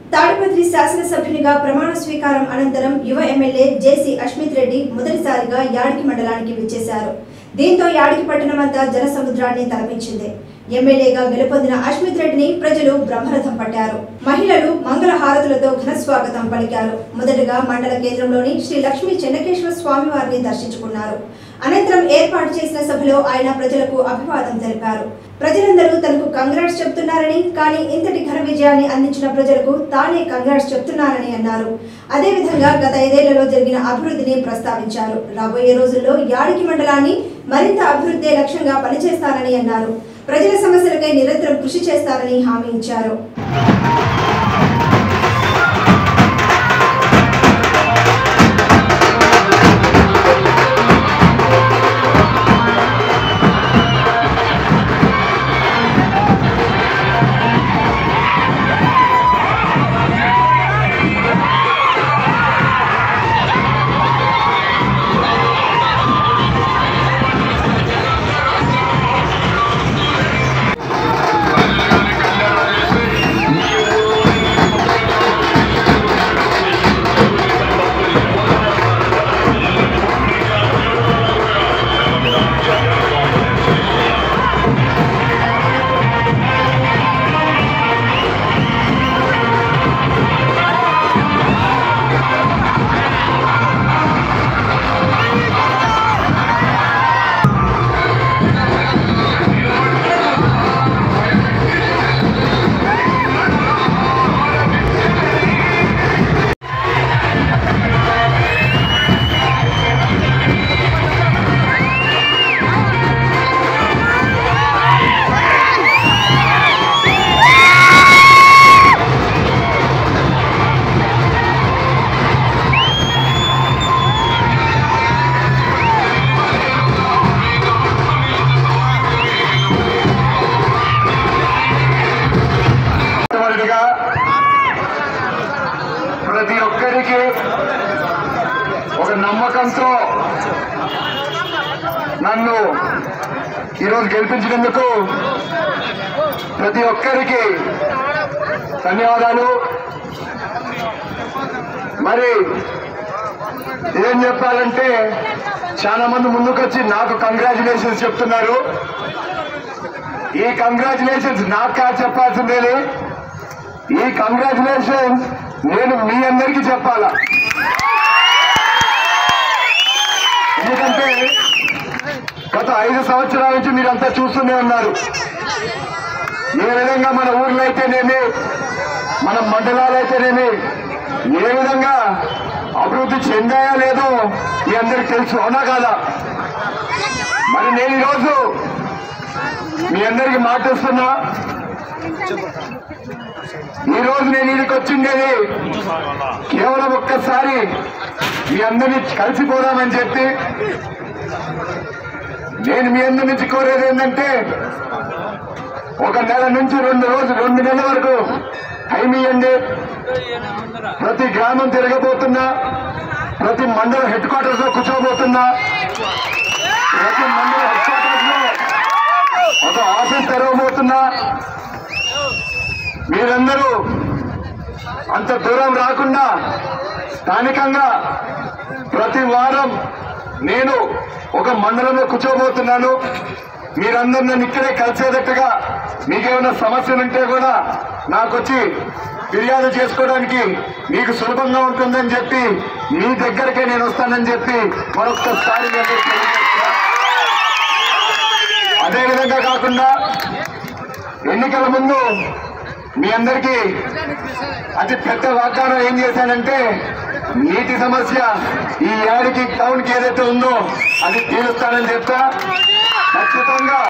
తాడిపత్రి శాసనసభ్యునిగా ప్రమాణ స్వీకారం అనంతరం యువ ఎమ్మెల్యే జేసీ అష్మిత్ రెడ్డి మొదటిసారిగా యాడికి మండలానికి విచ్చేశారు దీంతో యాడికి పట్టణమంతా జన సముద్రాన్ని తలపించింది ఎమ్మెల్యేగా గెలుపొందిన అష్మిత్ రెడ్డిని ప్రజలు బ్రహ్మరథం పట్టారు మహిళలు మంగళ హారతులతో ఘన స్వాగతం పలికారు మొదటగా మండల కేంద్రంలోని శ్రీ లక్ష్మీ చెన్నకేశ్వర స్వామి వారిని దర్శించుకున్నారు అనంతరం ఏర్పాటు చేసిన సభలో ఆయన ప్రజలకు అభివాదం తెలిపారు ప్రజలందరూ తనకు కంగ్రాట్స్ చెప్తున్నారని కానీ ఇంతటి ఘన విజయాన్ని అందించిన ప్రజలకు తానే కంగ్రాట్స్ చెప్తున్నానని అన్నారు అదేవిధంగా గత ఐదేళ్లలో జరిగిన అభివృద్ధిని ప్రస్తావించారు రాబోయే రోజుల్లో యాడికి మండలాన్ని మరింత అభివృద్ధి లక్ష్యంగా పనిచేస్తానని అన్నారు ప్రజల సమస్యలకై నిరంతరం కృషి చేస్తారని హామీ ఇచ్చారు మొట్టమొదటిగా ప్రతి ఒక్కరికి ఒక నమ్మకంతో నన్ను ఈరోజు గెలిపించినందుకు ప్రతి ఒక్కరికి ధన్యవాదాలు మరి ఏం చెప్పాలంటే చాలా మంది ముందుకొచ్చి నాకు కంగ్రాచులేషన్స్ చెప్తున్నారు ఈ కంగ్రాచులేషన్స్ నాకు కాదు చెప్పాల్సిందేలే ఈ కంగ్రాచులేషన్స్ నేను మీ అందరికీ చెప్పాలా ఎందుకంటే గత ఐదు సంవత్సరాల నుంచి మీరంతా చూస్తూనే ఉన్నారు ఏ విధంగా మన ఊర్లో అయితేనేమి మన మండలాలు అయితేనేమి ఏ విధంగా అభివృద్ధి చెందాయా లేదో మీ అందరికి తెలుసు అవునా కాదా మరి నేను ఈరోజు మీ అందరికి మాటిస్తున్నా ఈ రోజు నేను ఇదికి వచ్చిండేది కేవలం ఒక్కసారి మీ అందరినీ కలిసిపోదామని చెప్పి నేను మీ అందరి నుంచి కోరేది ఏంటంటే ఒక నెల నుంచి రెండు రోజులు రెండు నెలల వరకు టైం ఇవ్వండి ప్రతి గ్రామం తిరగబోతున్నా ప్రతి మండల హెడ్ క్వార్టర్స్ లో కూర్చోబోతున్నా ప్రతి మండల హెడ్ క్వార్టర్స్ లో ఒక ఆఫీస్ తెరవబోతున్నా మీరందరూ అంత దూరం రాకుండా స్థానికంగా ప్రతి వారం నేను ఒక మండలంలో కూర్చోబోతున్నాను మీరందరూ నన్ను ఇక్కడే కలిసేటట్టుగా మీకేమైనా సమస్యలు ఉంటే కూడా నాకు వచ్చి ఫిర్యాదు చేసుకోవడానికి మీకు సులభంగా ఉంటుందని చెప్పి మీ దగ్గరకే నేను వస్తానని చెప్పి మరొకసారి మీ అందరికీ తెలియజేస్తున్నా. అదే విధంగా కాకుండా ఎన్నికల ముందు మీ అందరికీ అతి పెద్ద వాగ్దానం ఏం చేశానంటే నీటి సమస్య ఈ ఏడికి టౌన్ కి ఏదైతే ఉందో అది తీరుస్తానని చెప్తా ఖచ్చితంగా